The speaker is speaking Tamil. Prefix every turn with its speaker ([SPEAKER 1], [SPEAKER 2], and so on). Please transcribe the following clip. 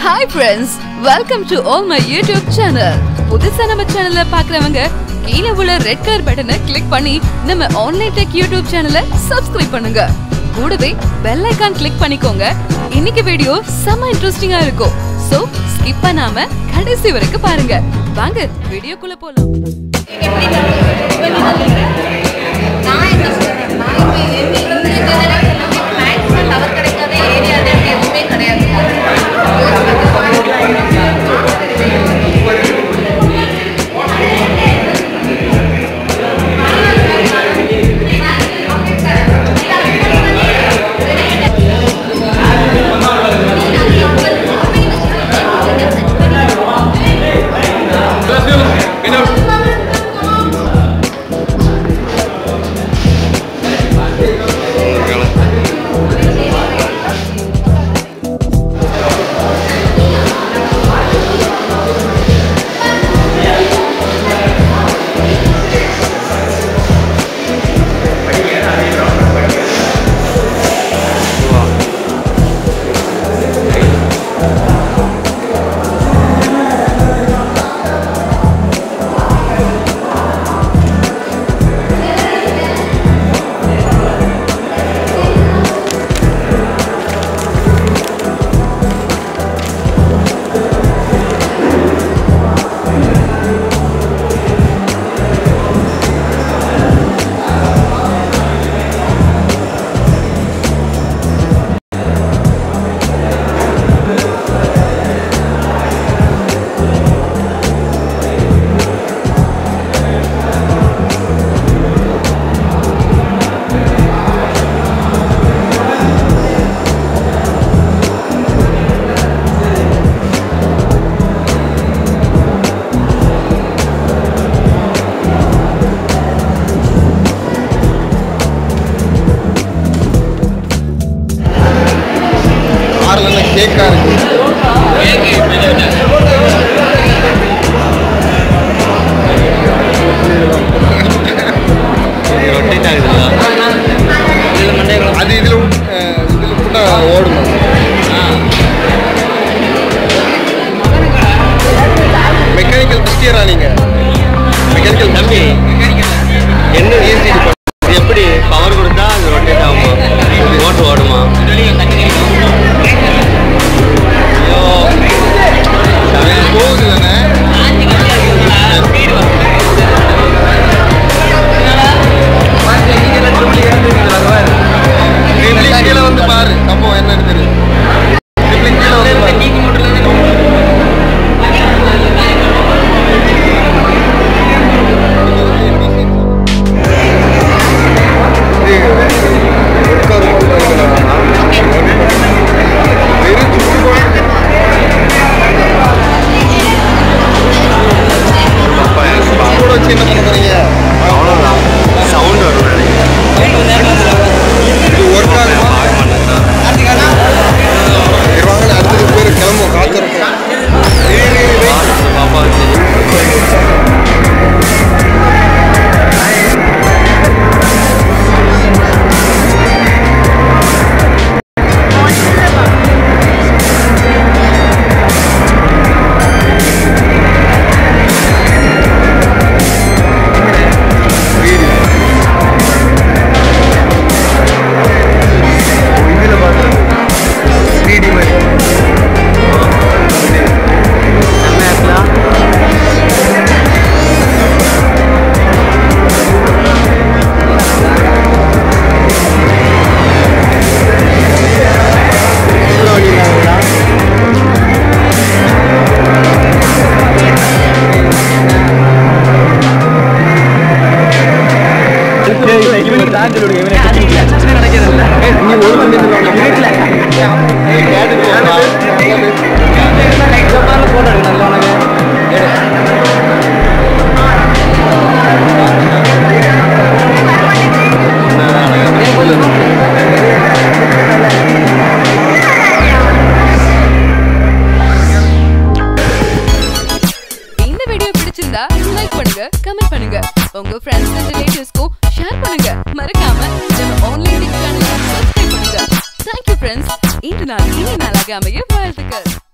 [SPEAKER 1] hi friends welcome to all my YouTube channel புதுசா நம்ம சேனலை பார்க்கறவங்க கீழே உள்ள ரெட் கலர் பட்டனை கிளிக் பண்ணி நம்ம ஆன்லைன் டெக் யூடியூப் சேனலை சப்ஸ்கிரைப் பண்ணுங்க கூடவே பெல் ஐகான் கிளிக் பண்ணிக்கோங்க இன்னைக்கு வீடியோ செம்ம இன்ட்ரெஸ்டிங்கா இருக்கும் சோ ஸ்கிப் பண்ணாம கடைசி வரைக்கும் பாருங்க வாங்க வீடியோக்குள்ள போலாம்
[SPEAKER 2] நான் என்ன சொல்றேன்னா இப்போ எங்க இருந்து மேக்ஸிமம் டவர் கிடைக்காத ஏரியா எதுவுமே கிடையாது
[SPEAKER 3] கார்ல எல்லாம் கேக்கா இருக்கு அது இதுல அஹ், இதுல கூட ஓடணும் மெக்கானிக்கல் ஃபஸ்ட் இயரா நீங்க மெக்கானிக்கல்
[SPEAKER 4] தம்பி என்ன ஈஸி இது எப்படி பவர் கொடுத்தா அது ரொட்டேட் ஆகுமா மோட்டர் ஓடுமா ஐயோ
[SPEAKER 3] அது போகுது தானே ட்ரிப்ளிங் கீழே வந்து பாரு சம்பவம் என்னன்னு தெரியும் ட்ரிப்ளிங் கீழே வந்து பாரு கூட வச்சு என்ன பண்ண போறீங்க
[SPEAKER 4] அவ்வளோதான் சவுண்ட் வரும் நினைக்கிறேன்
[SPEAKER 3] இது ஒர்க் ஆகுமா
[SPEAKER 4] ஆக மாட்டேன்
[SPEAKER 3] சரி வாங்க அடுத்தது போய் கிளம்புவோம் காத்திருக்கோம்
[SPEAKER 4] பாப்பா வச்சு
[SPEAKER 1] இந்த வீடியோ பிடிச்சிருந்தா லைக் பண்ணுங்க கமெண்ட் பண்ணுங்க உங்க ஃப்ரெண்ட்ஸ் அண்ட் ரிலேட்டிவ்ஸ்க்கும் ஷேர் பண்ணுங்க மறக்காம நம்ம ஆன்லைன் சேனலை சப்ஸ்கிரைப் பண்ணுங்க தேங்க்யூ ஃப்ரெண்ட்ஸ் இன்று நாள் இனி நாளாக அமைய வாழ்த்துக்கள்